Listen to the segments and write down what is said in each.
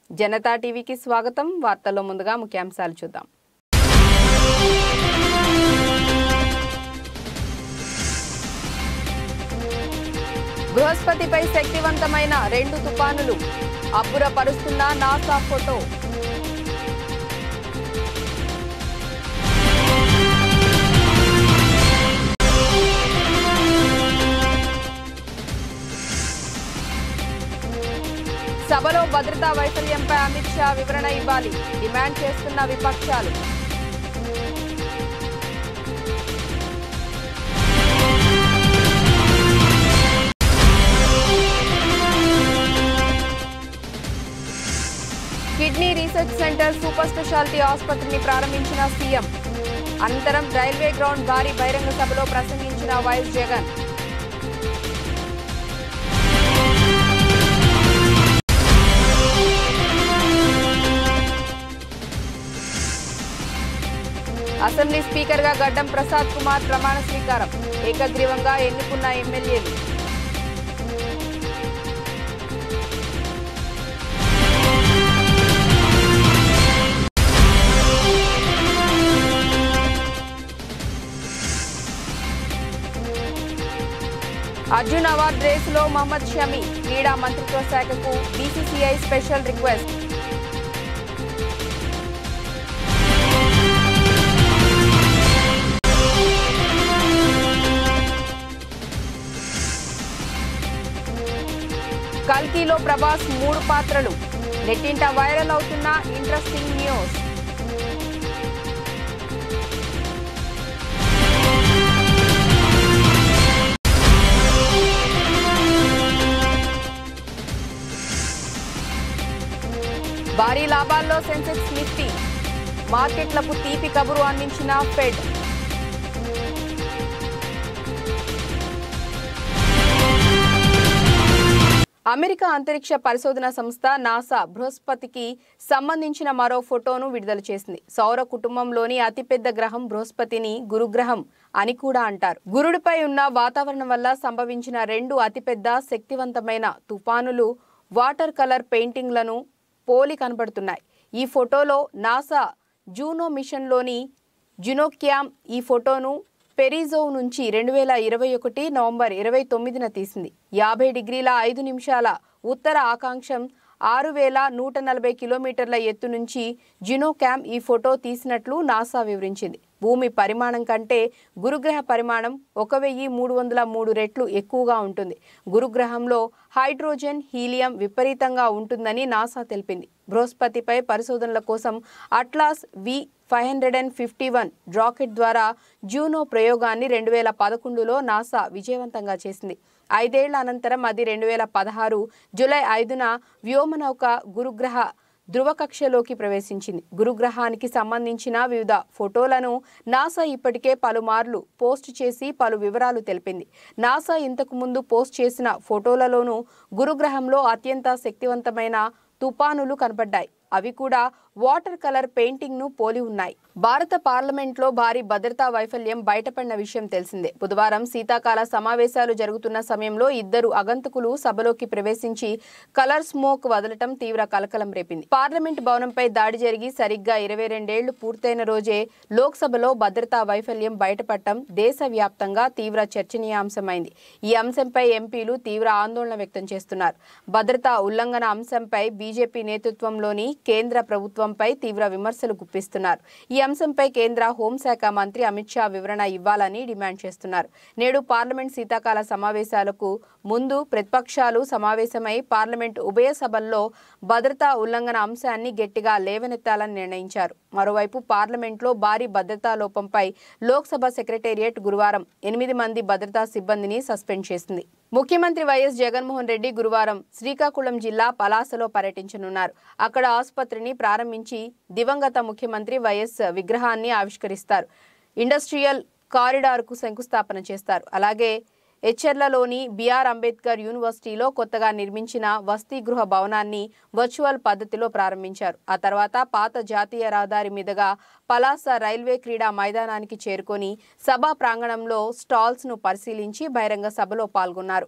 జనతా టీవీకి స్వాగతం వార్తల్లో ముందుగా ముఖ్యాంశాలు చూద్దాం బృహస్పతిపై శక్తివంతమైన రెండు తుపానులు అబ్బురపరుస్తున్న నాసా ఫోటో సభలో భద్రతా వైఫల్యంపై అమిత్ షా వివరణ ఇవ్వాలి డిమాండ్ చేస్తున్న విపక్షాలు kidney research centre super speciality ఆసుపత్రిని ప్రారంభించిన సీఎం అనంతరం రైల్వే గ్రౌండ్ భారీ బహిరంగ సభలో ప్రసంగించిన వైఎస్ జగన్ అసెంబ్లీ స్పీకర్ గా గడ్డం ప్రసాద్ కుమార్ ప్రమాణ స్వీకారం ఏకగ్రీవంగా ఎన్నుకున్న ఎమ్మెల్యేలు అర్జున్ అవార్డ్ రేసులో మహమ్మద్ షమి క్రీడా మంత్రిత్వ శాఖకు బీసీసీఐ స్పెషల్ రిక్వెస్ట్ కల్కీలో ప్రభాస్ మూడు పాత్రలు నెట్టింట వైరల్ అవుతున్న ఇంట్రెస్టింగ్ న్యూస్ భారీ లాభాల్లో సెన్సెక్స్ నిఫ్టీ మార్కెట్లకు తీపి కబురు అందించిన ఫెడ్ అమెరికా అంతరిక్ష పరిశోధన సంస్థ నాసా బృహస్పతికి సంబంధించిన మరో ఫోటోను విడుదల చేసింది సౌర కుటుంబంలోని అతిపెద్ద గ్రహం బృహస్పతిని గురుగ్రహం అని కూడా అంటారు గురుడిపై ఉన్న వాతావరణం వల్ల సంభవించిన రెండు అతిపెద్ద శక్తివంతమైన తుఫానులు వాటర్ కలర్ పెయింటింగ్లను పోలి కనబడుతున్నాయి ఈ ఫోటోలో నాసా జూనో మిషన్లోని జునోక్యామ్ ఈ ఫోటోను పెరిజోవ్ నుంచి రెండు వేల ఇరవై ఒకటి నవంబర్ ఇరవై తొమ్మిదిన తీసింది యాభై డిగ్రీల ఐదు నిమిషాల ఉత్తర ఆకాంక్షం ఆరు వేల నూట నలభై కిలోమీటర్ల ఎత్తు నుంచి జినోక్యామ్ ఈ ఫోటో తీసినట్లు నాసా వివరించింది భూమి పరిమాణం కంటే గురుగ్రహ పరిమాణం ఒక వెయ్యి మూడు వందల మూడు రెట్లు ఎక్కువగా ఉంటుంది గురుగ్రహంలో హైడ్రోజన్ హీలియం విపరీతంగా ఉంటుందని నాసా తెలిపింది బృహస్పతిపై పరిశోధనల కోసం Atlas V five hundred and fifty one rocket ద్వారా జూనో ప్రయోగాన్ని రెండు వేల పదకొండులో నాసా విజయవంతంగా చేసింది ఐదేళ్ల అనంతరం అది రెండు వేల పదహారు జూలై ఐదున వ్యోమనౌక గురుగ్రహ ధృవ కక్షలోకి ప్రవేశించింది గురుగ్రహానికి సంబంధించిన వివిధ ఫోటోలను నాసా ఇప్పటికే పలుమార్లు పోస్ట్ చేసి పలు వివరాలు తెలిపింది నాసా ఇంతకు ముందు పోస్ట్ చేసిన ఫోటోలలోనూ గురుగ్రహంలో అత్యంత శక్తివంతమైన తుపానులు కనబడ్డాయి అవి కూడా వాటర్ కలర్ పెయింటింగ్ ను పోలి ఉన్నాయి భారత పార్లమెంట్ లో భారీ భద్రతా వైఫల్యం బయటపడిన విషయం తెలిసిందే బుధవారం శీతాకాల సమావేశాలు జరుగుతున్న సమయంలో ఇద్దరు అగంతకులు సభలోకి ప్రవేశించి కలర్ స్మోక్ వదలటం తీవ్ర కలకలం రేపింది పార్లమెంట్ భవనంపై దాడి జరిగి సరిగ్గా ఇరవై రెండేళ్లు పూర్తయిన రోజే లోక్సభలో భద్రతా వైఫల్యం బయటపడటం దేశవ్యాప్తంగా తీవ్ర చర్చనీయాంశమైంది ఈ అంశంపై ఎంపీలు తీవ్ర ఆందోళన వ్యక్తం చేస్తున్నారు భద్రతా ఉల్లంఘన అంశంపై బీజేపీ నేతృత్వంలోని కేంద్ర ప్రభుత్వంపై తీవ్ర విమర్శలు గుప్పిస్తున్నారు ఈ అంశంపై కేంద్ర హోంశాఖ మంత్రి అమిత్ షా వివరణ ఇవ్వాలని డిమాండ్ చేస్తున్నారు నేడు పార్లమెంట్ శీతాకాల సమావేశాలకు ముందు ప్రతిపక్షాలు సమావేశమై పార్లమెంట్ ఉభయ సభల్లో భద్రతా ఉల్లంఘన అంశాన్ని గట్టిగా లేవనెత్తాలని నిర్ణయించారు మరోవైపు పార్లమెంట్లో భారీ భద్రతా లోపంపై లోక్సభ సెక్రటేరియట్ గురువారం ఎనిమిది మంది భద్రతా సిబ్బందిని సస్పెండ్ చేసింది ముఖ్యమంత్రి వైఎస్ జగన్మోహన్ రెడ్డి గురువారం శ్రీకాకుళం జిల్లా పలాసలో పర్యటించనున్నారు అక్కడ ఆసుపత్రిని ప్రారంభించి దివంగత ముఖ్యమంత్రి వైఎస్ విగ్రహాన్ని ఆవిష్కరిస్తారు ఇండస్ట్రియల్ కారిడార్కు శంకుస్థాపన చేస్తారు అలాగే ఎచ్చెర్లలోని బిఆర్ అంబేద్కర్ యూనివర్సిటీలో కొత్తగా నిర్మించిన వసతి గృహ భవనాన్ని వర్చువల్ పద్ధతిలో ప్రారంభించారు ఆ తర్వాత పాత జాతీయ రహదారి మీదుగా పలాస రైల్వే క్రీడా మైదానానికి చేరుకొని సభా ప్రాంగణంలో స్టాల్స్ ను పరిశీలించి బహిరంగ సభలో పాల్గొన్నారు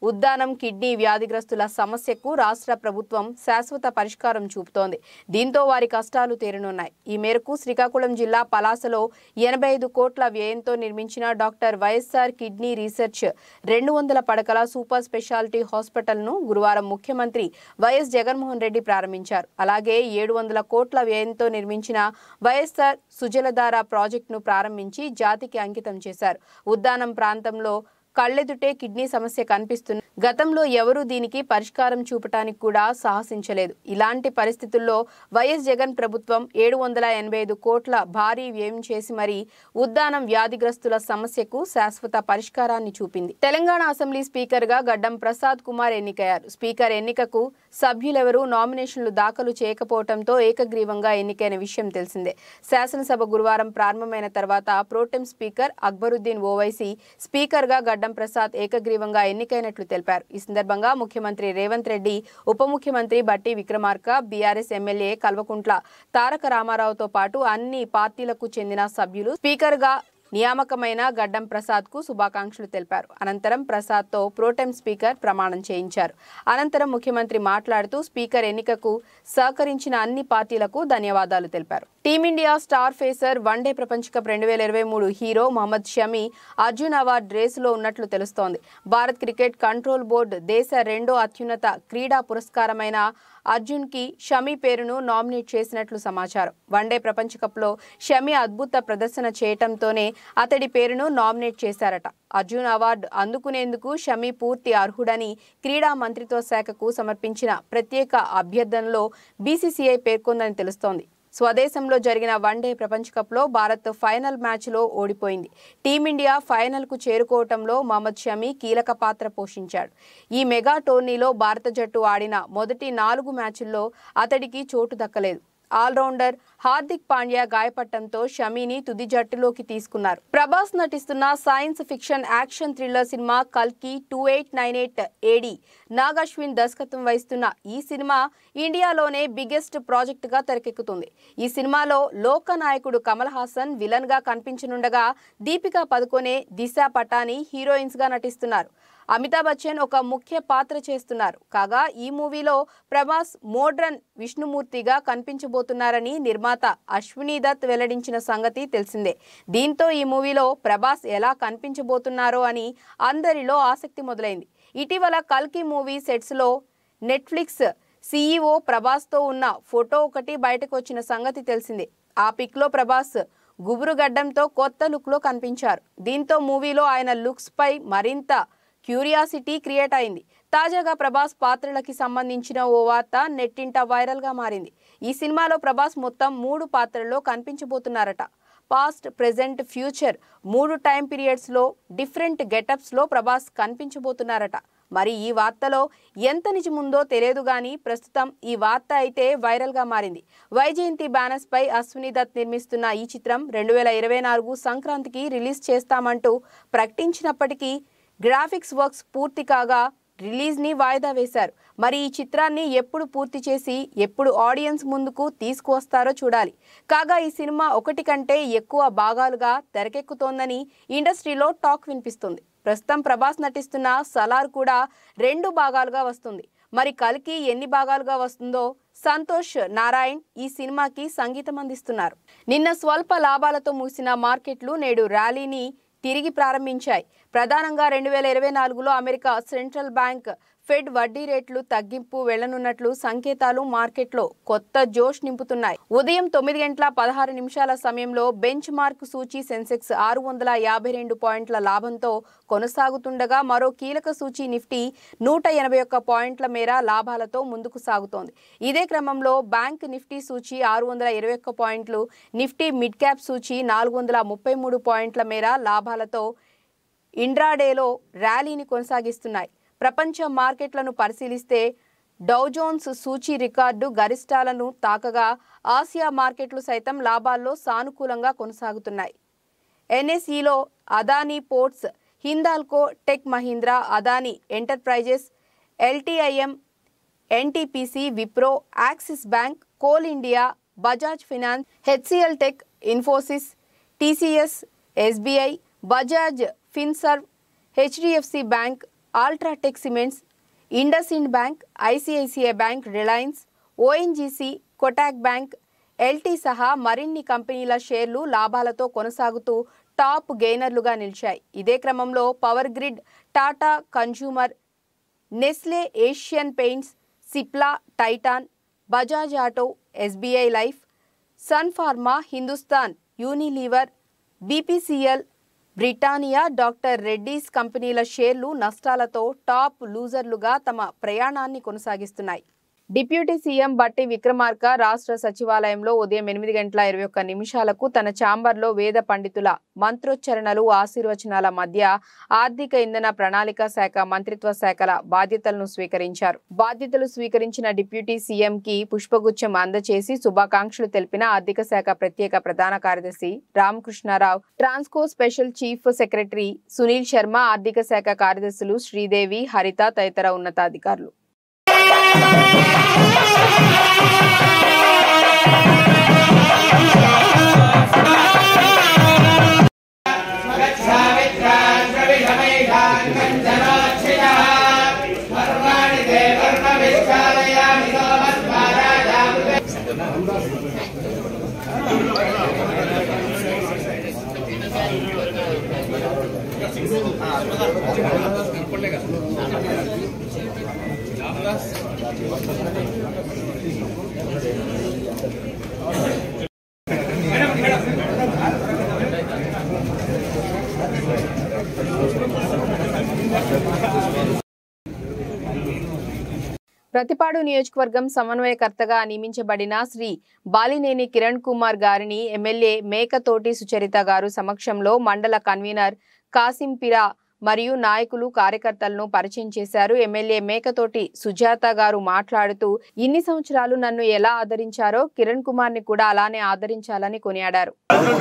ఉద్దానం కిడ్నీ వ్యాధిగ్రస్తుల సమస్యకు రాష్ట్ర ప్రభుత్వం శాశ్వత పరిష్కారం చూపుతోంది దీంతో వారి కష్టాలు తీరనున్నాయి ఈ మేరకు శ్రీకాకుళం జిల్లా పలాసలో ఎనభై ఐదు కోట్ల వ్యయంతో నిర్మించిన డాక్టర్ వైఎస్ఆర్ కిడ్నీ రీసెర్చ్ రెండు వందల పడకల సూపర్ స్పెషాలిటీ హాస్పిటల్ను గురువారం ముఖ్యమంత్రి వైఎస్ జగన్మోహన్ రెడ్డి ప్రారంభించారు అలాగే ఏడు వందల కోట్ల వ్యయంతో నిర్మించిన వైఎస్ఆర్ సుజలధార ప్రాజెక్టును ప్రారంభించి జాతికి అంకితం చేశారు ఉద్దానం ప్రాంతంలో కళ్ళెదుటే కిడ్నీ సమస్య కనిపిస్తున్న గతంలో ఎవరూ దీనికి పరిష్కారం చూపటానికి కూడా సాహసించలేదు ఇలాంటి పరిస్థితుల్లో వైఎస్ జగన్ ప్రభుత్వం ఏడు వందల ఎనభై ఐదు కోట్ల భారీ వ్యయం చేసి మరీ ఉద్దానం వ్యాధిగ్రస్తుల సమస్యకు శాశ్వత పరిష్కారాన్ని చూపింది తెలంగాణ అసెంబ్లీ స్పీకర్ గా గడ్డం ప్రసాద్ కుమార్ ఎన్నికయ్యారు స్పీకర్ ఎన్నికకు సభ్యులెవరూ నామినేషన్లు దాఖలు చేయకపోవడంతో ఏకగ్రీవంగా ఎన్నికైన విషయం తెలిసిందే శాసనసభ గురువారం ప్రారంభమైన తర్వాత pro tem speaker Akbaruddin Owaisi speaker గా గడ్డం ప్రసాద్ ఏకగ్రీవంగా ఎన్నికైనట్లు తెలిపారు ఈ సందర్భంగా ముఖ్యమంత్రి రేవంత్ రెడ్డి ఉప ముఖ్యమంత్రి బట్టి విక్రమార్క బీఆర్ఎస్ ఎమ్మెల్యే కల్వకుంట్ల తారక రామారావుతో పాటు అన్ని పార్టీలకు చెందిన సభ్యులు స్పీకర్ గా నియామకమైన గడ్డం ప్రసాద్ కు శుభాకాంక్షలు తెలిపారు అనంతరం ప్రసాద్ తో ప్రోటెం స్పీకర్ ప్రమాణం చేయించారు అనంతరం ముఖ్యమంత్రి మాట్లాడుతూ స్పీకర్ ఎన్నికకు సహకరించిన అన్ని పార్టీలకు ధన్యవాదాలు తెలిపారు టీమిండియా స్టార్ ఫేసర్ వన్డే ప్రపంచ కప్ రెండు వేల ఇరవై మూడు హీరో మహమ్మద్ షమి అర్జున్ అవార్డు రేసులో ఉన్నట్లు తెలుస్తోంది భారత్ క్రికెట్ కంట్రోల్ బోర్డు దేశ రెండో అత్యున్నత క్రీడా పురస్కారమైన అర్జున్ కి షమి పేరును నామినేట్ చేసినట్లు సమాచారం వన్డే ప్రపంచ కప్లో షమి అద్భుత ప్రదర్శన చేయటంతోనే అతడి పేరును నామినేట్ చేశారట అర్జున్ అవార్డు అందుకునేందుకు షమి పూర్తి అర్హుడని క్రీడా మంత్రిత్వ శాఖకు సమర్పించిన ప్రత్యేక అభ్యర్థనలో బీసీసీఐ పేర్కొందని తెలుస్తోంది స్వదేశంలో జరిగిన వన్డే ప్రపంచ కప్లో భారత్ ఫైనల్ మ్యాచ్లో ఓడిపోయింది టీమిండియా ఫైనల్కు చేరుకోవటంలో మహమ్మద్ షమి కీలక పాత్ర పోషించాడు ఈ మెగా టోర్నీలో భారత జట్టు ఆడిన మొదటి నాలుగు మ్యాచ్ల్లో అతడికి చోటు దక్కలేదు ఆల్రౌండర్ హార్దిక్ పాండ్యా గాయపడటంతో షమీని తుది జట్టులోకి తీసుకున్నారు ప్రభాస్ నటిస్తున్న science fiction action thriller cinema కల్కి two eight nine eight AD Nag Ashwin దర్శకత్వం వహిస్తున్న ఈ సినిమా ఇండియాలోనే బిగ్గెస్ట్ ప్రాజెక్ట్ గా తెరకెక్కుతుంది ఈ సినిమాలో లోక నాయకుడు కమల్ హాసన్ విలన్ గా కనిపించనుండగా దీపికా పదుకొనే దిశ పటాని హీరోయిన్స్ గా నటిస్తున్నారు అమితాబ్ బచ్చన్ ఒక ముఖ్య పాత్ర చేస్తున్నారు కాగా ఈ మూవీలో ప్రభాస్ మోడ్రన్ విష్ణుమూర్తిగా కనిపించబోతున్నారని నిర్మాత అశ్విని దత్ వెల్లడించిన సంగతి తెలిసిందే దీంతో ఈ మూవీలో ప్రభాస్ ఎలా కనిపించబోతున్నారో అని అందరిలో ఆసక్తి మొదలైంది ఇటీవల కల్కి మూవీ సెట్స్లో నెట్ఫ్లిక్స్ సీఈఓ ప్రభాస్తో ఉన్న ఫోటో ఒకటి బయటకు వచ్చిన సంగతి తెలిసిందే ఆ పిక్లో ప్రభాస్ గుబురు గడ్డంతో కొత్త లుక్లో కనిపించారు దీంతో మూవీలో ఆయన లుక్స్ పై మరింత క్యూరియాసిటీ క్రియేట్ అయింది తాజాగా ప్రభాస్ పాత్రలకి సంబంధించిన ఓ వార్త నెట్టింట వైరల్ గా మారింది ఈ సినిమాలో ప్రభాస్ మొత్తం మూడు పాత్రల్లో కనిపించబోతున్నారట పాస్ట్ ప్రెజెంట్ ఫ్యూచర్ మూడు టైం పీరియడ్స్ లో డిఫరెంట్ గెటప్స్ లో ప్రభాస్ కనిపించబోతున్నారట మరి ఈ వార్తలో ఎంత నిజముందో తెలియదు గానీ ప్రస్తుతం ఈ వార్త అయితే వైరల్ గా మారింది వైజయంతి బ్యానర్స్ పై అశ్విని దత్ నిర్మిస్తున్న ఈ చిత్రం రెండు వేల ఇరవై నాలుగు సంక్రాంతికి రిలీజ్ చేస్తామంటూ ప్రకటించినప్పటికీ గ్రాఫిక్స్ వర్క్స్ పూర్తి కాగా రిలీజ్ ని వాయిదా వేశారు మరి ఈ చిత్రాన్ని ఎప్పుడు పూర్తి చేసి ఎప్పుడు ఆడియన్స్ ముందుకు తీసుకువస్తారో చూడాలి కాగా ఈ సినిమా ఒకటి కంటే ఎక్కువ భాగాలుగా తెరకెక్కుతోందని ఇండస్ట్రీలో టాక్ వినిపిస్తుంది ప్రస్తుతం ప్రభాస్ నటిస్తున్న సలార్ కూడా రెండు భాగాలుగా వస్తుంది మరి కల్కి ఎన్ని భాగాలుగా వస్తుందో సంతోష్ నారాయణ్ ఈ సినిమాకి సంగీతం అందిస్తున్నారు నిన్న స్వల్ప లాభాలతో ముగిసిన మార్కెట్లు నేడు ర్యాలీని తిరిగి ప్రారంభించాయి ప్రధానంగా రెండు వేల ఇరవై నాలుగులో అమెరికా సెంట్రల్ బ్యాంక్ ఫెడ్ వడ్డీ రేట్లు తగ్గింపు వెళ్లనున్నట్లు సంకేతాలు మార్కెట్లో కొత్త జోష్ నింపుతున్నాయి ఉదయం తొమ్మిది గంటల పదహారు నిమిషాల సమయంలో బెంచ్ మార్క్ సూచీ సెన్సెక్స్ ఆరు వందల యాభై రెండు పాయింట్ల లాభంతో కొనసాగుతుండగా మరో కీలక సూచీ నిఫ్టీ నూట ఎనభై ఒక్క పాయింట్ల మేర లాభాలతో ముందుకు సాగుతోంది ఇదే క్రమంలో బ్యాంక్ నిఫ్టీ సూచీ ఆరు వందల ఇరవై ఒక్క పాయింట్లు నిఫ్టీ మిడ్ క్యాప్ సూచీ నాలుగు వందల ముప్పై మూడు పాయింట్ల మేర లాభాలతో ఇండ్రాడేలో ర్యాలీని కొనసాగిస్తున్నాయి ప్రపంచ మార్కెట్లను పరిశీలిస్తే డౌజోన్స్ సూచీ రికార్డు గరిష్టాలను తాకగా ఆసియా మార్కెట్లు సైతం లాభాల్లో సానుకూలంగా కొనసాగుతున్నాయి ఎన్ఎస్ఈలో Adani Ports Hindalco Tech Mahindra Adani Enterprises LTIM NTPC Wipro Axis Bank Coal India Bajaj Finance HCL Tech Infosys TCS SBI Bajaj Finserv HDFC Bank UltraTech Cements IndusInd Bank ICICI Bank Reliance ONGC Kotak Bank LT సహా మరిన్ని కంపెనీల షేర్లు లాభాలతో కొనసాగుతూ టాప్ గెయినర్లుగా నిలిచాయి ఇదే క్రమంలో Power Grid Tata Consumer Nestle Asian Paints Cipla Titan Bajaj Auto SBI Life Sun Pharma Hindustan Unilever BPCL Britannia doctor Reddy's కంపెనీల షేర్లు నష్టాలతో టాప్ లూజర్లుగా తమ ప్రయాణాన్ని కొనసాగిస్తున్నాయి డిప్యూటీ సీఎం బట్టి విక్రమార్క రాష్ట్ర సచివాలయంలో ఉదయం ఎనిమిది గంటల ఇరవై ఒక్క నిమిషాలకు తన ఛాంబర్లో వేద పండితుల మంత్రోచ్చరణలు ఆశీర్వచనాల మధ్య ఆర్థిక ఇంధన ప్రణాళిక శాఖ మంత్రిత్వ శాఖల బాధ్యతలను స్వీకరించారు బాధ్యతలు స్వీకరించిన డిప్యూటీ సీఎం కి పుష్పగుచ్చం అందచేసి శుభాకాంక్షలు తెలిపిన ఆర్థిక శాఖ ప్రత్యేక ప్రధాన కార్యదర్శి Ramakrishna Rao Transco special chief secretary Sunil Sharma ఆర్థిక శాఖ కార్యదర్శులు శ్రీదేవి హరిత తదితర ఉన్నతాధికారులు ప్రతిపాడు నియోజకవర్గం సమన్వయకర్తగా నియమించబడిన శ్రీ బాలినేని కిరణ్ కుమార్ గారిని ఎమ్మెల్యే మేకతోటి సుచరిత గారు సమక్షంలో మండల కన్వీనర్ కాసింపిరా మరియు నాయకులు కార్యకర్తలను పరిచయం చేశారు ఎమ్మెల్యే మేకతోటి సుజాత గారు మాట్లాడుతూ ఇన్ని సంవత్సరాలు నన్ను ఎలా ఆదరించారో కిరణ్ కుమార్ ని కూడా అలానే ఆదరించాలని కొనియాడారు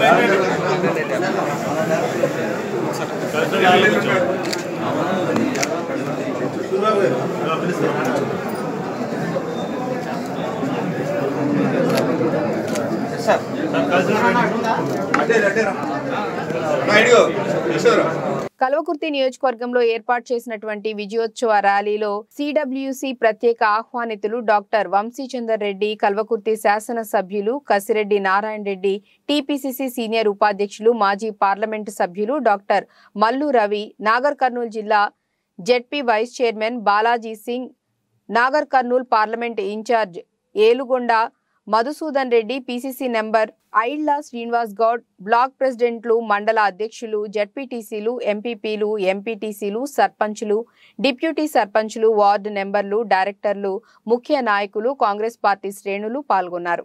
కల్వకుర్తి నియోజకవర్గంలో ఏర్పాటు చేసినటువంటి విజయోత్సవ ర్యాలీలో సిడబ్ల్యూసి ప్రత్యేక ఆహ్వానితులు డాక్టర్ వంశీచందర్ రెడ్డి కల్వకుర్తి శాసన సభ్యులు కసిరెడ్డి నారాయణ రెడ్డి టీపీసీసీ సీనియర్ ఉపాధ్యక్షులు మాజీ పార్లమెంటు సభ్యులు డాక్టర్ మల్లు రవి నాగర్ కర్నూలు జిల్లా ZP vice chairman Balaji Singh Nagarkurnool parliament incharge Elugonda Madhusudan Reddy PCC number Ailla Srinivas Goud block ప్రెసిడెంట్లు మండల అధ్యక్షులు జడ్పీటీసీలు ఎంపీపీలు ఎంపీటీసీలు సర్పంచులు డిప్యూటీ సర్పంచులు వార్డు నెంబర్లు డైరెక్టర్లు ముఖ్య నాయకులు కాంగ్రెస్ పార్టీ శ్రేణులు పాల్గొన్నారు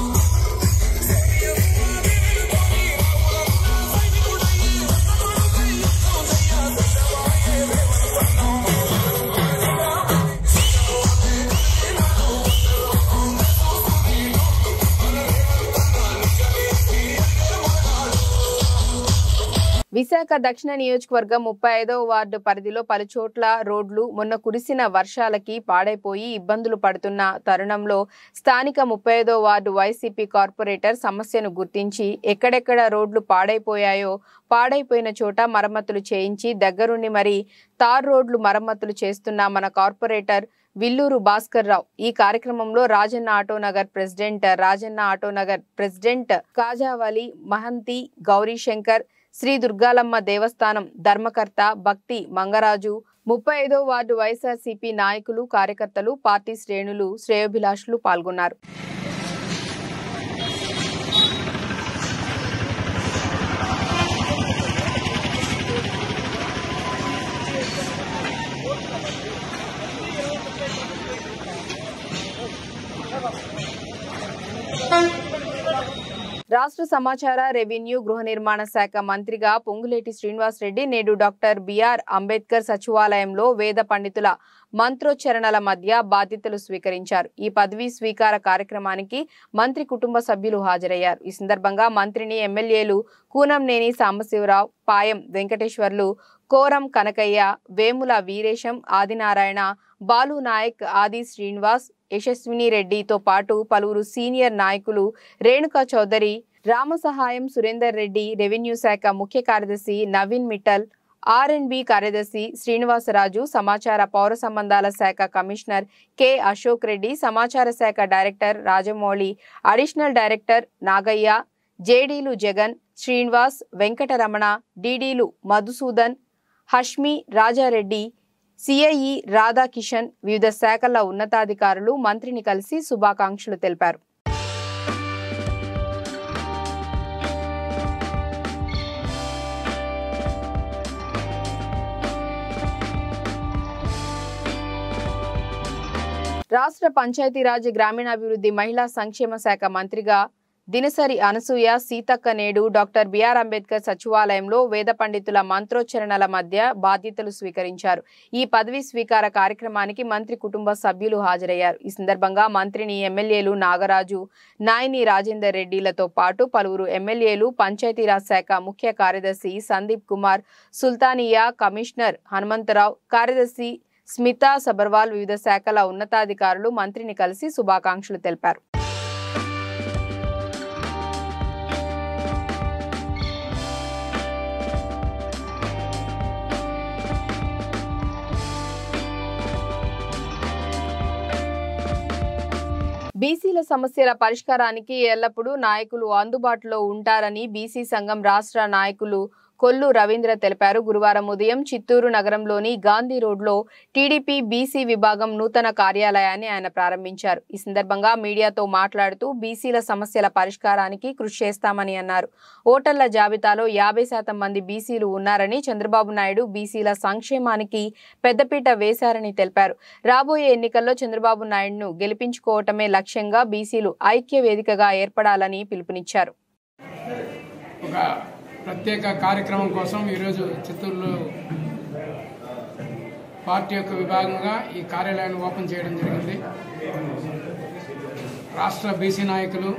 విశాఖ దక్షిణ నియోజకవర్గం ముప్పై ఐదవ వార్డు పరిధిలో పలుచోట్ల రోడ్లు మొన్న కురిసిన వర్షాలకి పాడైపోయి ఇబ్బందులు పడుతున్న తరుణంలో స్థానిక ముప్పై ఐదవ వార్డు వైసీపీ కార్పొరేటర్ సమస్యను గుర్తించి ఎక్కడెక్కడ రోడ్లు పాడైపోయాయో పాడైపోయిన చోట మరమ్మతులు చేయించి దగ్గరుండి మరి తార్ రోడ్లు మరమ్మతులు చేస్తున్న మన కార్పొరేటర్ విల్లూరు భాస్కర్ రావు ఈ కార్యక్రమంలో రాజన్న ఆటోనగర్ ప్రెసిడెంట్ రాజన్న ఆటోనగర్ ప్రెసిడెంట్ కాజావలి మహంతి గౌరీశంకర్ శ్రీ దుర్గాలమ్మ దేవస్థానం ధర్మకర్త భక్తి మంగరాజు ముప్పై ఐదో వార్డు వైఎస్ఆర్సీపీ నాయకులు కార్యకర్తలు పార్టీ శ్రేణులు శ్రేయోభిలాషులు పాల్గొన్నారు రాష్ట్ర సమాచార రెవెన్యూ గృహ నిర్మాణ శాఖ మంత్రిగా పొంగులేటి శ్రీనివాస్ రెడ్డి నేడు డాక్టర్ బిఆర్ అంబేద్కర్ సచివాలయంలో వేద పండితుల మంత్రోచ్చరణల మధ్య బాధ్యతలు స్వీకరించారు ఈ పదవీ స్వీకార కార్యక్రమానికి మంత్రి కుటుంబ సభ్యులు హాజరయ్యారు ఈ సందర్భంగా మంత్రిని ఎమ్మెల్యేలు కూనంనేని సాంబశివరావు పాయం వెంకటేశ్వర్లు కోరం కనకయ్య వేముల వీరేశం ఆదినారాయణ బాలు నాయక్ ఆది శ్రీనివాస్ యశస్విని రెడ్డితో పాటు పలువురు సీనియర్ నాయకులు రేణుకా చౌదరి రామసహాయం సురేందర్ రెడ్డి రెవెన్యూ శాఖ ముఖ్య కార్యదర్శి నవీన్ మిట్టల్ ఆర్ఎండ్బి కార్యదర్శి శ్రీనివాసరాజు సమాచార పౌర సంబంధాల శాఖ కమిషనర్ కె అశోక్ రెడ్డి సమాచార శాఖ director Rajamouli additional director Nagaiah జేడీలు జగన్ శ్రీనివాస్ వెంకటరమణ డీడీలు మధుసూదన్ హష్మి రాజారెడ్డి సిఐఈ రాధాకిషన్ వివిధ శాఖల ఉన్నతాధికారులు మంత్రిని కలిసి శుభాకాంక్షలు తెలిపారు రాష్ట్ర పంచాయతీరాజ్ గ్రామీణాభివృద్ధి మహిళా సంక్షేమ శాఖ మంత్రిగా దినసరి అనసూయ సీతక్క నేడు డాక్టర్ బిఆర్ అంబేద్కర్ సచివాలయంలో వేద పండితుల మంత్రోచ్చరణల మధ్య బాధ్యతలు స్వీకరించారు ఈ పదవీ స్వీకార కార్యక్రమానికి మంత్రి కుటుంబ సభ్యులు హాజరయ్యారు ఈ సందర్భంగా మంత్రిని ఎమ్మెల్యేలు నాగరాజు నాయని రాజేందర్ రెడ్డిలతో పాటు పలువురు ఎమ్మెల్యేలు పంచాయతీరాజ్ శాఖ ముఖ్య కార్యదర్శి సందీప్ కుమార్ సుల్తానియా కమిషనర్ హనుమంతరావు కార్యదర్శి స్మితా సబర్వాల్ వివిధ శాఖల ఉన్నతాధికారులు మంత్రిని కలిసి శుభాకాంక్షలు తెలిపారు బీసీల సమస్యల పరిష్కారానికి ఎల్లప్పుడూ నాయకులు అందుబాటులో ఉంటారని బీసీ సంఘం రాష్ట్ర నాయకులు కొల్లు రవీంద్ర తెలిపారు గురువారం ఉదయం చిత్తూరు నగరంలోని గాంధీ రోడ్లో టీడీపీ బీసీ విభాగం నూతన కార్యాలయాన్ని ఆయన ప్రారంభించారు ఈ సందర్భంగా మీడియాతో మాట్లాడుతూ బీసీల సమస్యల పరిష్కారానికి కృషి చేస్తామని అన్నారు ఓటర్ల జాబితాలో యాభై శాతం మంది బీసీలు ఉన్నారని చంద్రబాబు నాయుడు బీసీల సంక్షేమానికి పెద్దపీట వేశారని తెలిపారు రాబోయే ఎన్నికల్లో చంద్రబాబు నాయుడును గెలిపించుకోవటమే లక్ష్యంగా బీసీలు ఐక్య వేదికగా ఏర్పడాలని పిలుపునిచ్చారు ఒక ప్రత్యేక కార్యక్రమం కోసం ఈరోజు చిత్తూరులో పార్టీ యొక్క విభాగంగా ఈ కార్యాలయాన్ని ఓపెన్ చేయడం జరిగింది రాష్ట్ర బీసీ నాయకులు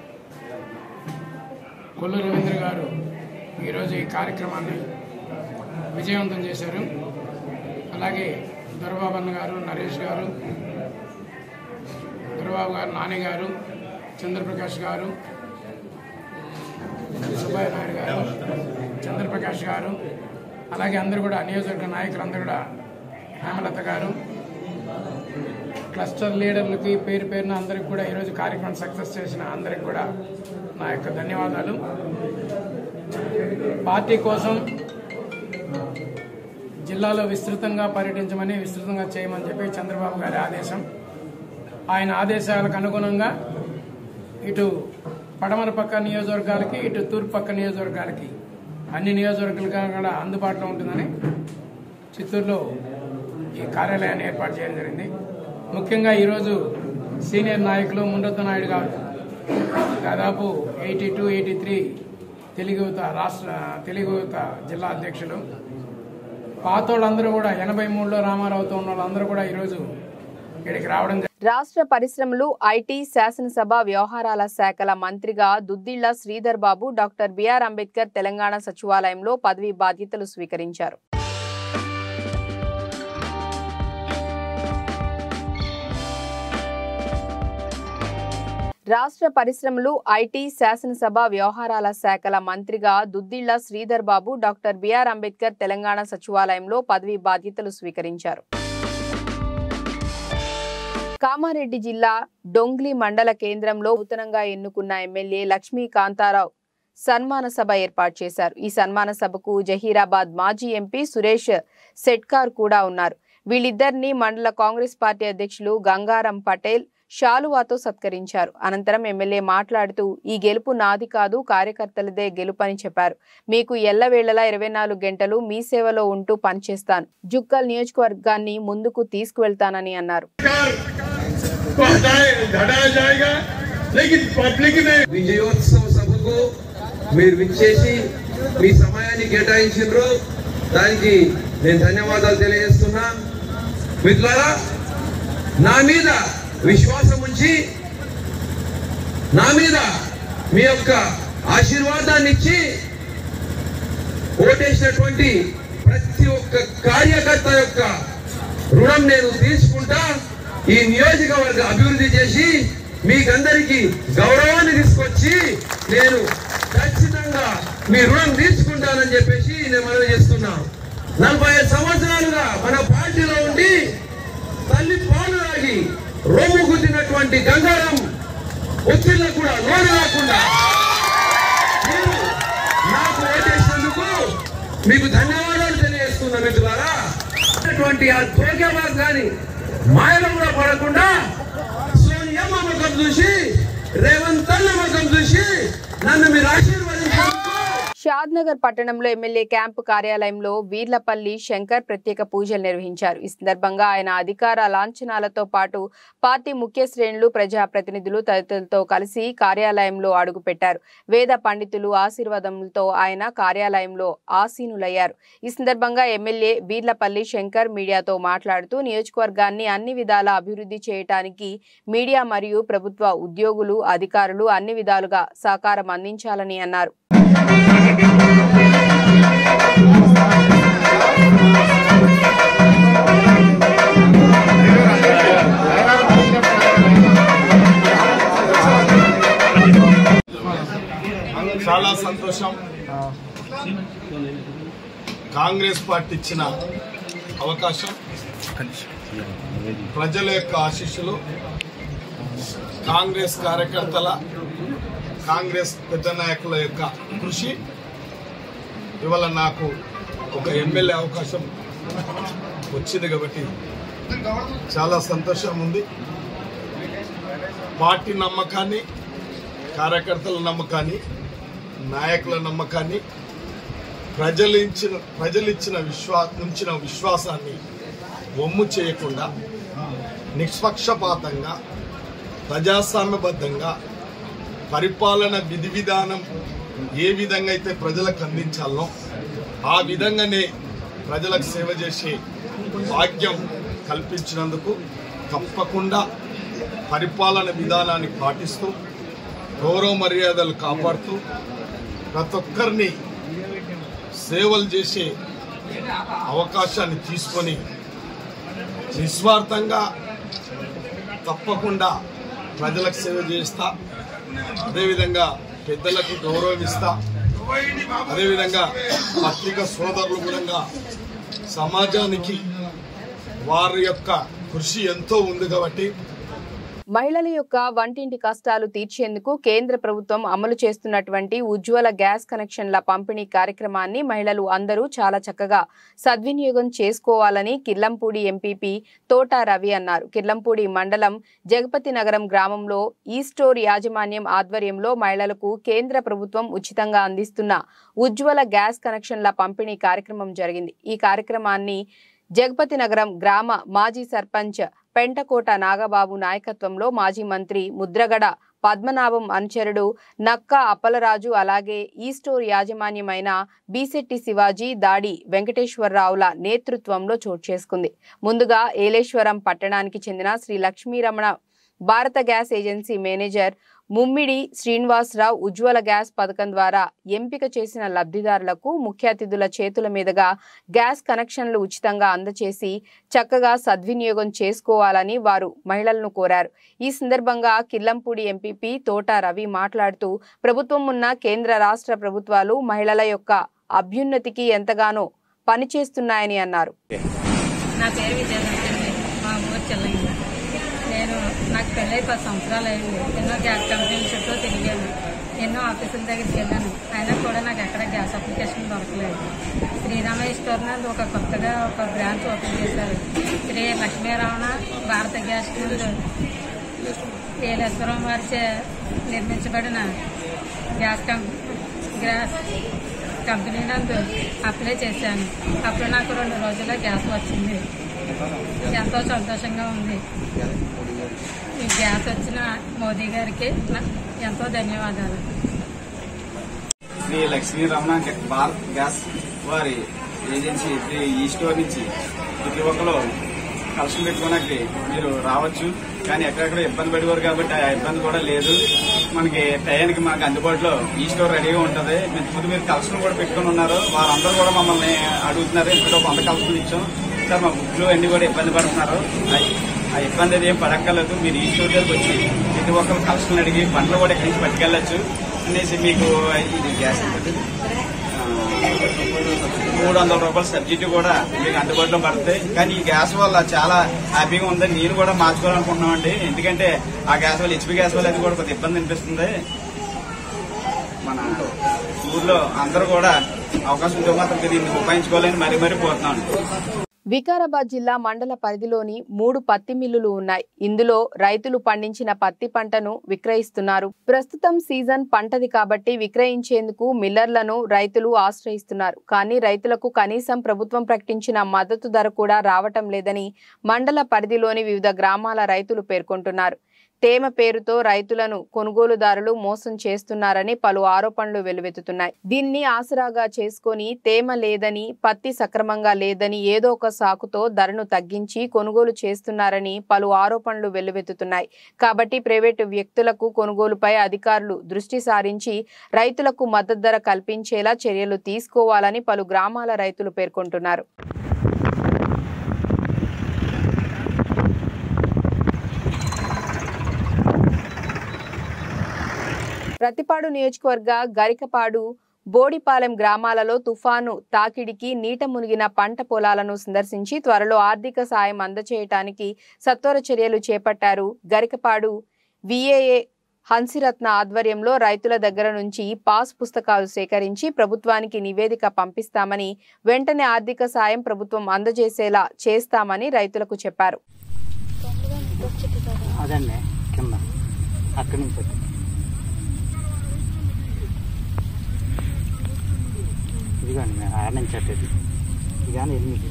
కొల్లు రవీంద్ర గారు ఈరోజు ఈ కార్యక్రమాన్ని విజయవంతం చేశారు అలాగే దొరబాబు అన్న గారు నరేష్ గారు దొరబాబు గారు నాని గారు చంద్రప్రకాష్ గారు సుబ్బయ్య నాయుడు గారు చంద్రప్రకాష్ గారు అలాగే అందరూ కూడా నియోజకవర్గ నాయకులందరూ కూడా హేమలత గారు క్లస్టర్ లీడర్లకి పేరు పేరున అందరికి కూడా ఈరోజు కార్యక్రమం సక్సెస్ చేసిన అందరికి కూడా నా యొక్క ధన్యవాదాలు పార్టీ కోసం జిల్లాలో విస్తృతంగా పర్యటించమని విస్తృతంగా చేయమని చెప్పి చంద్రబాబు గారి ఆదేశం ఆయన ఆదేశాలకు అనుగుణంగా ఇటు పడమర పక్క నియోజకవర్గాలకి ఇటు తూర్పు పక్క నియోజకవర్గాలకి అన్ని నియోజకవర్గాలకు కూడా అందుబాటులో ఉంటుందని చిత్తూరులో ఈ కార్యాలయాన్ని ఏర్పాటు చేయడం జరిగింది ముఖ్యంగా ఈరోజు సీనియర్ నాయకులు ముండొత్త నాయుడు గారు దాదాపు eighty two eighty three Telugu యువత రాష్ట్ర తెలుగు యువత జిల్లా అధ్యక్షులు పాతోళ్ళందరూ కూడా ఎనభై మూడులో రామారావుతో ఉన్న వాళ్ళందరూ కూడా ఈరోజు ఇక్కడికి రావడం జరిగింది. రాష్ట్ర పరిశ్రమలు ఐటీ శాసనసభ వ్యవహారాల శాఖల మంత్రిగా దుద్దిళ్ల శ్రీధర్ బాబు డాక్టర్ బిఆర్ అంబేద్కర్ తెలంగాణ సచివాలయంలో పదవి బాధ్యతలు స్వీకరించారు రాష్ట్ర పరిశ్రమలు ఐటీ శాసనసభ వ్యవహారాల శాఖల మంత్రిగా దుద్దిళ్ల శ్రీధర్ బాబు డాక్టర్ బిఆర్ అంబేద్కర్ తెలంగాణ సచివాలయంలో పదవి బాధ్యతలు స్వీకరించారు కామారెడ్డి జిల్లా డొంగ్లీ మండల కేంద్రంలో నూతనంగా ఎన్నుకున్న ఎమ్మెల్యే లక్ష్మీ కాంతారావు సన్మాన సభ ఏర్పాటు చేశారు ఈ సన్మాన సభకు జహీరాబాద్ మాజీ ఎంపీ సురేష్ సెట్కార్ కూడా ఉన్నారు వీళ్ళిద్దరిని మండల కాంగ్రెస్ పార్టీ అధ్యక్షులు గంగారం పటేల్ షాలువాతో సత్కరించారు అనంతరం ఎమ్మెల్యే మాట్లాడుతూ ఈ గెలుపు నాది కాదు కార్యకర్తలదే గెలుపు అని చెప్పారు మీకు ఎల్లవేళలా ఇరవై నాలుగు గంటలు మీ సేవలో ఉంటూ పనిచేస్తాను జుక్కల్ నియోజకవర్గాన్ని ముందుకు తీసుకువెళ్తానని అన్నారు को हटाए हटाया जाएगा लेकिन पब्लिक ने విజయోత్సవ సభకు మీరు విచ్చేసి మీ సమయాన్ని కేటాయించారు దానికి నేను ధన్యవాదాలు తెలియజేస్తున్నా మిత్రులారా నా మీద విశ్వాసం ఉంచి నా మీద మీ యొక్క ఆశీర్వాదాన్ని ఇచ్చి ఓటేసినటువంటి ప్రతి ఒక్క కార్యకర్త యొక్క రుణం నేను తీసుకుంటా ఈ నియోజకవర్గ అభివృద్ధి చేసి మీకందరికీ గౌరవాన్ని తీసుకొచ్చి నేను ఖచ్చితంగా మీ రుణం తీసుకుంటానని చెప్పేసి నేను మనవి చేస్తున్నా నలభై ఐదు సంవత్సరాలుగా మన పార్టీలో ఉండి తల్లి పాలు తాగి రొమ్ము గుద్దినటువంటి గంగారం ఒత్తిళ్ళ కూడా నోరు రాకుండా మీరు నాకు ఓటేసినందుకు మీకు ధన్యవాదాలు తెలియజేస్తున్నా మిత్రులారా అటువంటి ఆ తోకేబాద్ గాని మాయలో కూడా పడకుండా సోనియమ్మ ముఖం చూసి రేవంత్ అన్న ముఖం చూసి నన్ను మీరు ఆశీర్వదించారు షాద్నగర్ పట్టణంలో ఎమ్మెల్యే క్యాంపు కార్యాలయంలో వీర్లపల్లి శంకర్ ప్రత్యేక పూజలు నిర్వహించారు ఈ సందర్భంగా ఆయన అధికార లాంఛనాలతో పాటు పార్టీ ముఖ్య శ్రేణులు ప్రజాప్రతినిధులు తదితరులతో కలిసి కార్యాలయంలో అడుగుపెట్టారు వేద పండితులు ఆశీర్వాదములతో ఆయన కార్యాలయంలో ఆసీనులయ్యారు ఈ సందర్భంగా ఎమ్మెల్యే వీర్లపల్లి శంకర్ మీడియాతో మాట్లాడుతూ నియోజకవర్గాన్ని అన్ని విధాల అభివృద్ధి చేయటానికి మీడియా మరియు ప్రభుత్వ ఉద్యోగులు అధికారులు అన్ని విధాలుగా సహకారం అందించాలని అన్నారు చాలా సంతోషం కాంగ్రెస్ పార్టీ ఇచ్చిన అవకాశం ప్రజల యొక్క ఆశీస్సులు కాంగ్రెస్ కార్యకర్తల కాంగ్రెస్ పెద్ద నాయకుల యొక్క కృషి ఇవాళ నాకు ఒక ఎమ్మెల్యే అవకాశం వచ్చింది కాబట్టి చాలా సంతోషం ఉంది పార్టీ నమ్మకాన్ని కార్యకర్తల నమ్మకాన్ని నాయకుల నమ్మకాన్ని ప్రజలు ఇచ్చిన ప్రజలు ఇచ్చిన విశ్వా ఉంచిన విశ్వాసాన్ని వమ్ము చేయకుండా నిష్పక్షపాతంగా ప్రజాస్వామ్యబద్ధంగా పరిపాలన విధి విధానం ఏ విధంగా అయితే ప్రజలకు అందించాలో ఆ విధంగానే ప్రజలకు సేవ చేసే భాగ్యం కల్పించినందుకు తప్పకుండా పరిపాలన విధానాన్ని పాటిస్తూ గౌరవ మర్యాదలు కాపాడుతూ ప్రతి ఒక్కరిని సేవలు చేసే అవకాశాన్ని తీసుకొని నిస్వార్థంగా తప్పకుండా ప్రజలకు సేవ చేస్తా అదేవిధంగా పెద్దలకు గౌరవం ఇస్తా అదేవిధంగా పత్రిక సోదరులు కూడా సమాజానికి వారి యొక్క కృషి ఎంతో ఉంది కాబట్టి మహిళల యొక్క వంటింటి కష్టాలు తీర్చేందుకు కేంద్ర ప్రభుత్వం అమలు చేస్తున్నటువంటి ఉజ్వల గ్యాస్ కనెక్షన్ల పంపిణీ కార్యక్రమాన్ని మహిళలు అందరూ చాలా చక్కగా సద్వినియోగం చేసుకోవాలని కిర్లంపూడి ఎంపీపీ తోట రవి అన్నారు కిర్లంపూడి మండలం జగపతి నగరం గ్రామంలో ఈ స్టోర్ యాజమాన్యం ఆధ్వర్యంలో మహిళలకు కేంద్ర ప్రభుత్వం ఉచితంగా అందిస్తున్న ఉజ్వల గ్యాస్ కనెక్షన్ల పంపిణీ కార్యక్రమం జరిగింది ఈ కార్యక్రమాన్ని జగపతి నగరం గ్రామ మాజీ సర్పంచ్ పెంటకోట నాగబాబు నాయకత్వంలో మాజీ మంత్రి ముద్రగడ పద్మనాభం అనుచరుడు నక్క అప్పలరాజు అలాగే ఈ స్టోర్ యాజమాన్యమైన బీసెట్టి శివాజీ దాడి వెంకటేశ్వరరావుల నేతృత్వంలో చోటు చేసుకుంది ముందుగా ఏలేశ్వరం పట్టణానికి చెందిన Shri Lakshmiramana Bharat gas agency manager Mummidi Srinivasa Rao Ujjwala gas పథకం ద్వారా ఎంపిక చేసిన లబ్ధిదారులకు ముఖ్య అతిథుల చేతుల మీదుగా గ్యాస్ కనెక్షన్లు ఉచితంగా అందచేసి చక్కగా సద్వినియోగం చేసుకోవాలని వారు మహిళలను కోరారు ఈ సందర్భంగా కిల్లంపూడి ఎంపీపీ తోట రవి మాట్లాడుతూ ప్రభుత్వం ఉన్న కేంద్ర రాష్ట్ర ప్రభుత్వాలు మహిళల యొక్క అభ్యున్నతికి ఎంతగానో పనిచేస్తున్నాయని అన్నారు నా పేరు విజయలక్ష్మి మా ఊరు చెల్లయ్య నేను నాకు పెళ్ళై పది సంవత్సరాలు అయింది ఎన్నో గ్యాస్ కంపెనీల చుట్టూ తిరిగాను ఎన్నో ఆఫీసుల దగ్గరికి వెళ్ళాను అయినా కూడా నాకు ఎక్కడ గ్యాస్ అప్లికేషన్ దొరకలేదు శ్రీరామయ్య స్టోర్ నందు ఒక కొత్తగా ఒక బ్రాంచ్ ఓపెన్ చేశారు శ్రీ లక్ష్మీరావణ భారత గ్యాస్ నందు ఏలేశ్వరం వారిచే నిర్మించబడిన గ్యాస్ కంపెనీ గ్యాస్ కంపెనీ నందు అప్లై చేశాను అప్పుడు నాకు రెండు రోజుల్లో గ్యాస్ వచ్చింది ఎంతో సంతోషంగా ఉంది ఈ గ్యాస్ వచ్చిన మోదీ గారికి నా- ఎంతో ధన్యవాదాలు శ్రీ లక్ష్మీ రమణ భారత్ గ్యాస్ వారి ఏజెన్సీ శ్రీ ఈ స్టోర్ నుంచి ప్రతి ఒక్కరు కలెక్షన్ పెట్టుకోవడానికి మీరు రావచ్చు కానీ ఎక్కడెక్కడ ఇబ్బంది పడేవారు కాబట్టి ఆ ఇబ్బంది కూడా లేదు మనకి టయానికి మాకు అందుబాటులో ఈ స్టోర్ రెడీగా ఉంటుంది ముందు మీరు కలెక్షన్ కూడా పెట్టుకుని ఉన్నారు వారందరూ కూడా మమ్మల్ని అడుగుతున్నారు ఇంట్లో వంద కలెక్షన్ ఇచ్చాం సార్ మా బుక్లు అన్ని కూడా ఇబ్బంది పడుతున్నారు ఆ- ఆ ఇబ్బంది అది ఏం పడక్కర్లేదు మీరు ఈ స్టోర్ దగ్గరికి వచ్చి ప్రతి ఒక్కరు కలెక్షన్ అడిగి పంటలు కూడా ఇక్కడి నుంచి పట్టుకెళ్ళచ్చు అనేసి మీకు ఇది గ్యాస్ ఉంటుంది. ఆ, మూడు వందల రూపాయల సబ్సిడీ కూడా మీకు అందుబాటులో పడుతుంది కానీ ఈ గ్యాస్ వల్ల చాలా హ్యాపీగా ఉంది నేను కూడా మార్చుకోవాలనుకుంటున్నామండి ఎందుకంటే ఆ గ్యాస్ వల్ల హెచ్పి గ్యాస్ వల్ల అది కూడా కొద్దిగా ఇబ్బంది అనిపిస్తుంది మన ఊర్లో అందరూ కూడా అవకాశం ఉంటే మాత్రం దీన్ని ఉపయోగించుకోవాలని మరీ మరీ కోరుతున్నాను వికారాబాద్ జిల్లా మండల పరిధిలోని మూడు పత్తి మిల్లులు ఉన్నాయి ఇందులో రైతులు పండించిన పత్తి పంటను విక్రయిస్తున్నారు ప్రస్తుతం సీజన్ పంటది కాబట్టి విక్రయించేందుకు మిల్లర్లను రైతులు ఆశ్రయిస్తున్నారు కానీ రైతులకు కనీసం ప్రభుత్వం ప్రకటించిన మద్దతు ధర కూడా రావటం లేదని మండల పరిధిలోని వివిధ గ్రామాల రైతులు పేర్కొంటున్నారు తేమ పేరుతో రైతులను కొనుగోలుదారులు మోసం చేస్తున్నారని పలు ఆరోపణలు వెల్లువెత్తుతున్నాయి దీన్ని ఆసరాగా చేసుకొని తేమ లేదని పత్తి సక్రమంగా లేదని ఏదో ఒక సాకుతో ధరను తగ్గించి కొనుగోలు చేస్తున్నారని పలు ఆరోపణలు వెల్లువెత్తుతున్నాయి కాబట్టి ప్రైవేటు వ్యక్తులకు కొనుగోలుపై అధికారులు దృష్టి సారించి రైతులకు మద్దతు ధర కల్పించేలా చర్యలు తీసుకోవాలని పలు గ్రామాల రైతులు పేర్కొంటున్నారు ప్రతిపాడు నియోజకవర్గ గరికపాడు బోడిపాలెం గ్రామాలలో తుఫాను తాకిడికి నీట మునిగిన పంట పొలాలను సందర్శించి త్వరలో ఆర్థిక సాయం అందచేయటానికి సత్వర చర్యలు చేపట్టారు గరికపాడు విఏఏ హన్సిరత్న ఆధ్వర్యంలో రైతుల దగ్గర నుంచి పాస్ పుస్తకాలు సేకరించి ప్రభుత్వానికి నివేదిక పంపిస్తామని వెంటనే ఆర్థిక సాయం ప్రభుత్వం అందజేసేలా చేస్తామని రైతులకు చెప్పారు అదండి కింద అక్కడి నుంచి వచ్చి. ఇదిగోండి మేము ఆడ నుంచి అట్టేది ఇది కానీ ఎనిమిది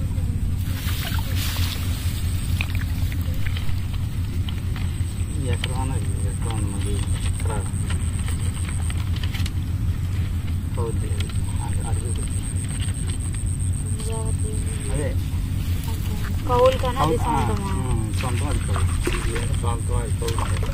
ఇది ఎక్కడ ఉన్నది ఇది ఎక్కడ ఉంది మరి ఇక్కడ అవుద్ది అది. అది అది చూపించు. అదే కౌలు కానీ అది ఆ, సొంతమా ఉమ్, సొంతం అది కౌలు. ఇది ఏదో సొంతం అది కౌలు.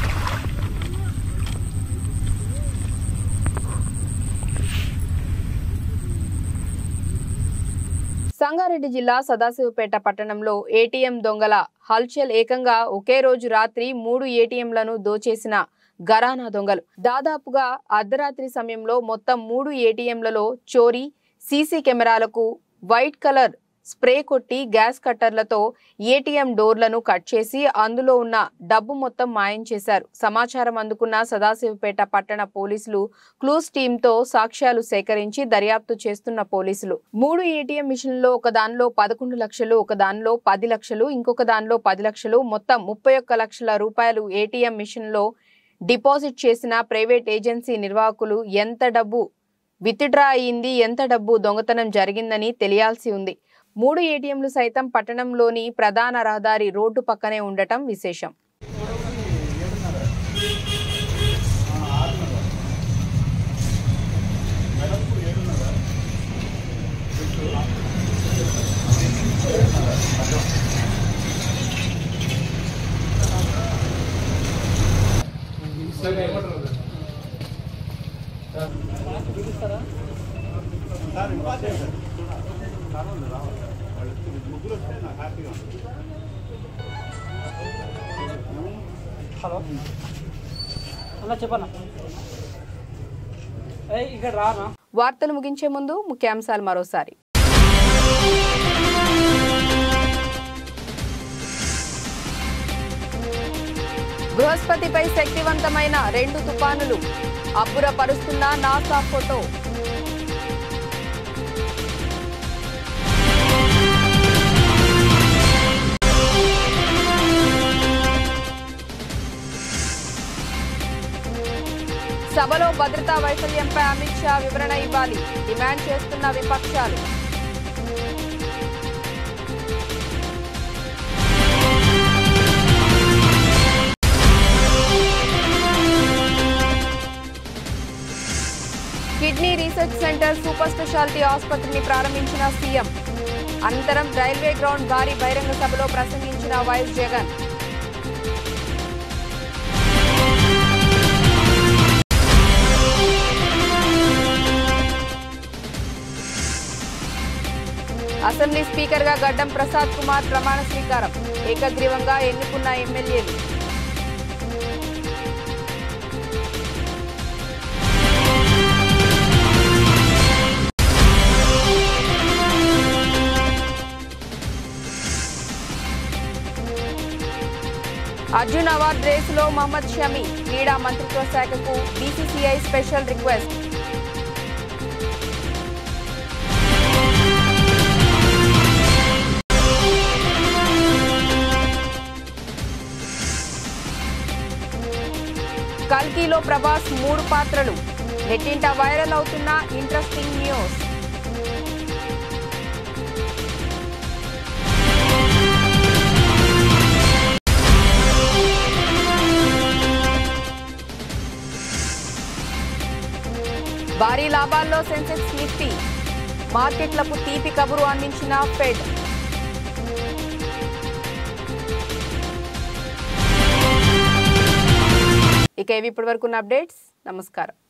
సంగారెడ్డి జిల్లా సదాశివపేట పట్టణంలో ఏటీఎం దొంగల హల్చల్ ఏకంగా ఒకే రోజు రాత్రి మూడు ఏటీఎంలను దోచేసిన గరానా దొంగలు దాదాపుగా అర్ధరాత్రి సమయంలో మొత్తం మూడు ఏటీఎంలలో చోరీ సీసీ కెమెరాలకు వైట్ కలర్ స్ప్రే కొట్టి గ్యాస్ కట్టర్లతో ఏటీఎం డోర్లను కట్ చేసి అందులో ఉన్న డబ్బు మొత్తం మాయం చేశారు సమాచారం అందుకున్న సదాశివపేట పట్టణ పోలీసులు క్లూస్ టీంతో సాక్ష్యాలు సేకరించి దర్యాప్తు చేస్తున్న పోలీసులు మూడు ఏటీఎం మిషన్లో ఒక దానిలో పదకొండు లక్షలు ఒక దానిలో పది లక్షలు ఇంకొక దానిలో పది లక్షలు మొత్తం ముప్పై ఒక్క లక్షల రూపాయలు ఏటీఎం మిషన్లో డిపాజిట్ చేసిన ప్రైవేట్ ఏజెన్సీ నిర్వాహకులు ఎంత డబ్బు విత్డ్రా అయింది ఎంత డబ్బు దొంగతనం జరిగిందని తెలియాల్సి ఉంది మూడు ఏటీఎంలు సైతం పట్టణంలోని ప్రధాన రహదారి రోడ్డు పక్కనే ఉండటం విశేషం వార్తలు ముగించే ముందు ముఖ్యాంశాలు మరోసారి బృహస్పతిపై శక్తివంతమైన రెండు తుపానులు అబ్బురపరుస్తున్న నాసా ఫోటో సభలో భద్రతా వైఫల్యంపై అమిత్ షా వివరణ ఇవ్వాలి డిమాండ్ చేస్తున్న విపక్షాలు kidney research centre super speciality ఆసుపత్రిని ప్రారంభించిన సీఎం అనంతరం రైల్వే గ్రౌండ్ భారీ బహిరంగ సభలో ప్రసంగించిన వైఎస్ జగన్ అసెంబ్లీ స్పీకర్ గా గడ్డం ప్రసాద్ కుమార్ ప్రమాణ స్వీకారం ఏకగ్రీవంగా ఎన్నుకున్న ఎమ్మెల్యేలు అర్జున్ అవార్డ్ రేసులో మహమ్మద్ షమి క్రీడా మంత్రిత్వ శాఖకు బీసీసీఐ స్పెషల్ రిక్వెస్ట్ కల్కీలో ప్రభాస్ మూడు పాత్రలు నెట్టింట వైరల్ అవుతున్న ఇంట్రెస్టింగ్ న్యూస్ భారీ లాభాల్లో సెన్సెక్స్ నిఫ్టీ మార్కెట్లకు తీపి కబురు అందించిన ఫెడ్ ఇక ఇవి ఇప్పటి వరకు అప్డేట్స్ నమస్కారం